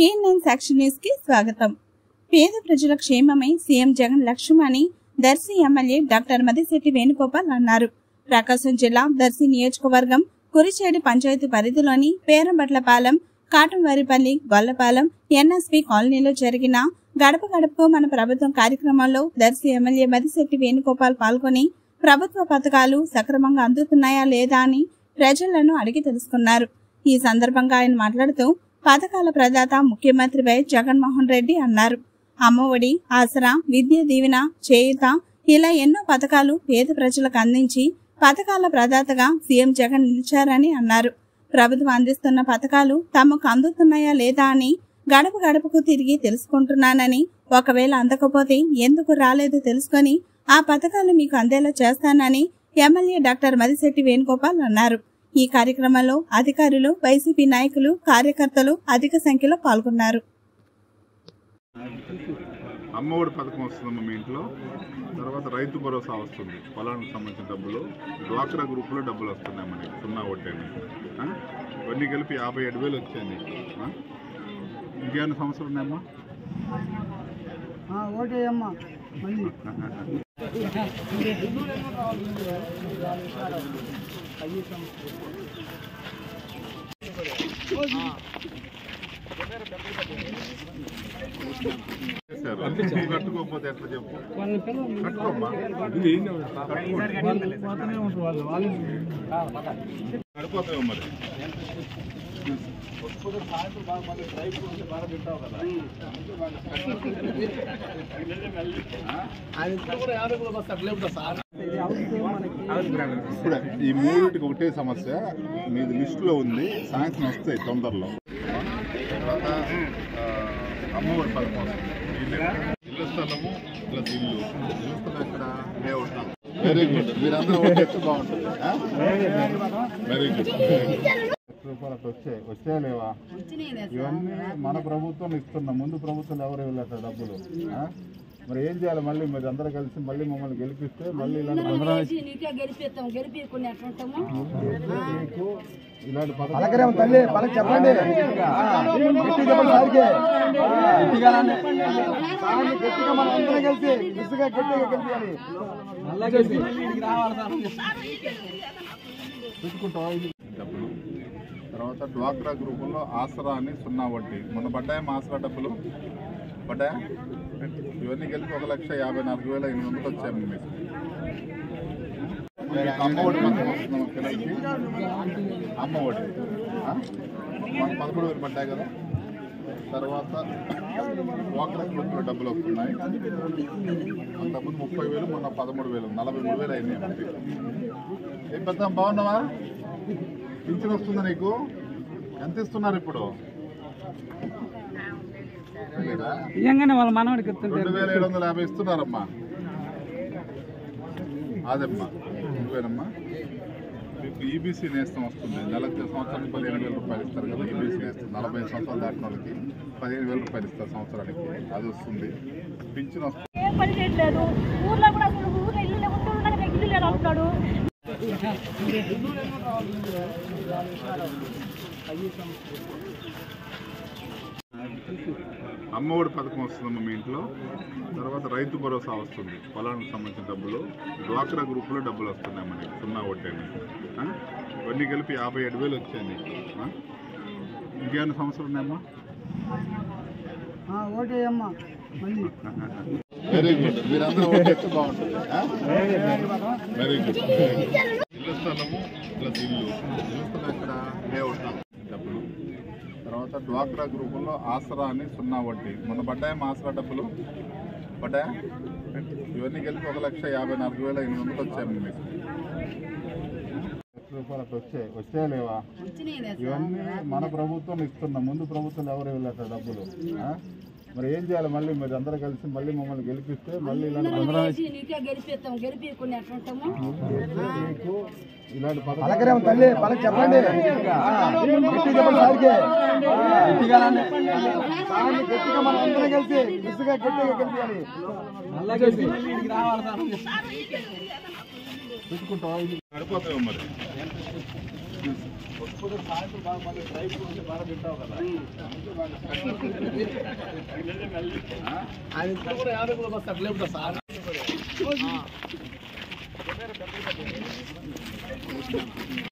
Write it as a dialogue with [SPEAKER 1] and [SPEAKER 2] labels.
[SPEAKER 1] కే nine సాక్షి news కి స్వాగతం పేద ప్రజల క్షేమమై సీఎం జగన్ లక్ష్యమని దర్శి ఎమ్మెల్యే డాక్టర్ మదిశెట్టి వేణుగోపాల్ అన్నారు ప్రకాశం జిల్లా దర్శి నియోజకవర్గం కురిచేడు పంచాయతీ పరిధిలోని పేరంబట్లపాలెం కాటంవారిపల్లి గొల్లపాలెం ఎన్ఎస్పి కాలనీలో జరిగిన గడప గడపకు మన ప్రభుత్వం కార్యక్రమంలో దర్శి ఎమ్మెల్యే మదిశెట్టి వేణుగోపాల్ పాల్గొని ప్రభుత్వ పథకాలు సక్రమంగా అందుతున్నాయా లేదా అని ప్రజలను అడిగి తెలుసుకున్నారు ఈ సందర్భంగా ఆయన మాట్లాడుతూ పథకాల ప్రదాత ముఖ్యమంత్రి వైఎస్ జగన్మోహన్ రెడ్డి అన్నారు అమ్మఒడి ఆసరా విద్య దీవెన చేయుత ఇలా ఎన్నో పథకాలు పేద ప్రజలకు అందించి పథకాల ప్రదాతగా సీఎం జగన్ నిలిచారని అన్నారు ప్రభుత్వం అందిస్తున్న పథకాలు తమకు అందుతున్నాయా లేదా అని గడప గడపకు తిరిగి తెలుసుకుంటున్నానని ఒకవేళ అందకపోతే ఎందుకు రాలేదో తెలుసుకొని ఆ పథకాలు మీకు అందేలా చేస్తానని ఎమ్మెల్యే డాక్టర్ మదిశెట్టి వేణుగోపాల్ అన్నారు ఈ కార్యక్రమంలో అధికారులు వైసీపీ నాయకులు కార్యకర్తలు అధిక సంఖ్యలో పాల్గొన్నారు
[SPEAKER 2] అమ్మఒడి పథకం వస్తుందమ్మా మీ ఇంట్లో తర్వాత రైతు భరోసా వస్తుంది పొలానికి సంబంధించిన డబ్బులు డ్వాక్రా గ్రూప్లో డబ్బులు వస్తున్నాయి మనకి సున్నా ఒకటి ఇవన్నీ కలిపి యాభై ఏడు వేలు వచ్చాయి నీకు ఆ? ఇంకేమైనా సమస్యలు ఉన్నాయమ్మా
[SPEAKER 3] ఓకే అమ్మా మళ్ళీ
[SPEAKER 2] చేశారు. కట్టుకోకపోతే ఎట్లా చెప్పు
[SPEAKER 3] వాళ్ళ పిల్లలు
[SPEAKER 2] కట్టుకోమ్మా
[SPEAKER 3] పోతూనే ఉంటారు వాళ్ళు వాళ్ళు
[SPEAKER 2] కడిపోతావు మరి ఇప్పుడే ఈ మూడింటికి ఒకటే సమస్య మీది లిస్టులో ఉంది సాయంత్రం వస్తాయి తొందరలో తర్వాత ఆ, అమ్మఒడి పథకం వస్తుంది ఇల్లు ఇల్లు స్థలము ప్లస్ ఇల్లు ఇల్లు స్థలం ఎక్కడ మే ఉంటాం వెరీ గుడ్ మీరందరూ ఓటేస్తే బాగుంటుంది వెరీ గుడ్ రూపాయలు అట్లా వచ్చాయి వచ్చాయా లేవా ఇవన్నీ మన ప్రభుత్వం ఇస్తున్నాం ముందు ప్రభుత్వం ఎవరు ఇవ్వలేదు డబ్బులు ఆ? మరి ఏం చేయాలి మళ్ళీ మీరు అందరూ కలిసి మళ్ళీ మమ్మల్ని గెలిపిస్తే మళ్ళీ ఇలాంటి పథకాలు
[SPEAKER 4] చేసి నీకే గెలిపిస్తాం గెలిపించుకుని ఎట్లుంటాము
[SPEAKER 2] మీకు ఇలాంటి పథకాలు
[SPEAKER 3] పలకరేమో తల్లి పలక చెప్పండి గట్టి చెప్పండి సార్కి గట్టిగా రండి. సార్ని గట్టిగా మనం అందరం కలిసి విసుగా గట్టిగా గెలిపించాలి
[SPEAKER 2] పెట్టుకుంటావా ఇది? డబ్బులు తర్వాత డ్వాక్రా గ్రూపుల్లో ఆసరా అని సున్నా వడ్డీ మొన్న పడ్డాయా మా ఆసరా డబ్బులు పడ్డాయా ఇవన్నీ కలిపి ఒక లక్ష యాభై నాలుగు వేల ఎనిమిది వందలు వచ్చాయి మీకు మీకు అమ్మఒడి పథకం వస్తుంది మా పిల్లలకి అమ్మఒడి ఆ? మాకు పదమూడు వేలు పడ్డాయి కదా తర్వాత డ్వాక్రా గ్రూపులో డబ్బులు వస్తున్నాయి అంతకుముందు ముప్పై వేలు మొన్న పదమూడు వేలు నలభై మూడు వేలు అయినాయి మనకి ఏం పెద్ద బాగున్నావా పింఛన్ వస్తుందా నీకు ఎంత ఇస్తున్నారు ఇప్పుడు తెలీదా?
[SPEAKER 3] నిజంగానే వాళ్ళ మనవాడికి
[SPEAKER 2] రెండు వేల ఏడు వందల యాభై ఇస్తున్నారమ్మా అదమ్మా నువ్వేనమ్మా మీకు ఈబీసీ నేస్తం వస్తుంది నెలకు సంవత్సరానికి పదిహేను వేల రూపాయలు ఇస్తారు కదా ఈబీసీ నేస్తం నలభై ఐదు సంవత్సరాలు దాటిన వాళ్ళకి పదిహేను వేల రూపాయలు ఇస్తారు సంవత్సరానికి అది వస్తుంది పింఛన్ వస్తుంది
[SPEAKER 4] ఏం పని చేయట్లేదు ఊర్లో కూడా అసలు ఊర్లో ఇల్లు లేవు ఉంటూ ఉండగా ఇల్లు లేదు అంటున్నాడు
[SPEAKER 2] అమ్మఒడి పథకం వస్తుందమ్మా మీ ఇంట్లో తర్వాత రైతు భరోసా వస్తుంది పొలానికి సంబంధించిన డబ్బులు డ్వాక్రా గ్రూప్లో డబ్బులు వస్తున్నాయి మనకి సున్నా ఒకటి ఇవన్నీ కలిపి యాభై ఏడు వేలు వచ్చాయి నీకు ఆ? ఇంకేమైనా సమస్యలు ఉన్నాయమ్మా
[SPEAKER 3] ఓకే అమ్మా మళ్ళీ
[SPEAKER 2] వెరీ గుడ్ మీరందరూ ఓటేస్తే బాగుంటుంది వెరీ గుడ్ ఇల్లు స్థలము ప్లస్ ఇల్లు ఇల్లు స్థలం ఎక్కడ మే ఉంటాం డబ్బులు తర్వాత డ్వాక్రా గ్రూపుల్లో ఆసరా అని సున్నా వడ్డీ మొన్న పడ్డాయా మా ఆసరా డబ్బులు పడ్డాయా ఇవన్నీ కలిపి ఒక లక్ష యాభై నాలుగు వేల ఎనిమిది వందలు వచ్చాయి మీకు లక్ష రూపాయలు అట్లా వచ్చాయి వచ్చాయా లేవా ఇవన్నీ మన ప్రభుత్వం ఇస్తున్నాం ముందు ప్రభుత్వం ఎవరు ఇవ్వలేదు డబ్బులు ఆ? మరి ఏం చేయాలి మళ్ళీ మీరు అందరూ కలిసి మళ్ళీ మమ్మల్ని గెలిపిస్తే మళ్ళీ ఇలాంటి పథకాలు
[SPEAKER 4] చేసి నీకే గెలిపిస్తాం గెలిపించుకుని ఎట్లుంటాము
[SPEAKER 2] మీకు ఇలాంటి పథకాలు
[SPEAKER 3] పలకరేమో తల్లి పలక చెప్పండి గట్టి చెప్పండి సార్కి గట్టిగా రండి. సార్ని గట్టిగా మనం అందరం కలిసి విసుగా గట్టిగా గెలిపించాలి
[SPEAKER 2] పెట్టుకుంటావా ఇది? సరిపోతాయి మరి సాయంత్రం బాగా మళ్ళీ డ్రై ఫ్రూట్స్ బాగా తింటావు కదా ఆయన ఇంట్లో కూడా యాభై కూడా బస్తా అట్లే ఉంటా సార్